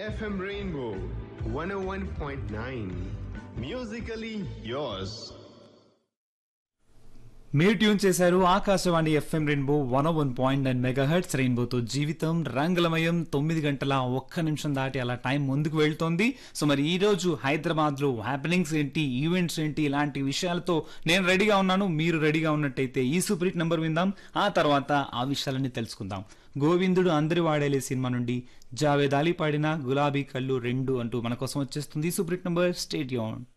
FM Rainbow 101.9. Musically yours. మీరు tune చేశారు Akashvani FM rainbow one one point nine megahertz రెయిన్బోతో జీవితం రంగులమయం తొమ్మిది గంటల ఒక్క నిమిషం దాటి అలా టైం ముందుకు వెళ్తోంది సో మరి ఈ రోజు హైదరాబాద్ లో హ్యాపెనింగ్స్ ఏంటి ఈవెంట్స్ ఏంటి ఇలాంటి విషయాలతో నేను రెడీగా ఉన్నాను మీరు రెడీగా ఉన్నట్టయితే ఈ సూపర్ హిట్ నంబర్ విందాం ఆ తర్వాత ఆ విషయాలన్నీ తెలుసుకుందాం గోవిందుడు అందరి వాడేలే సినిమా నుండి జావేద్ అలీ పాడిన గులాబీ కళ్ళు రెండు అంటూ మన కోసం వచ్చేస్తుంది సూపర్ హిట్ నంబర్ స్టేడియం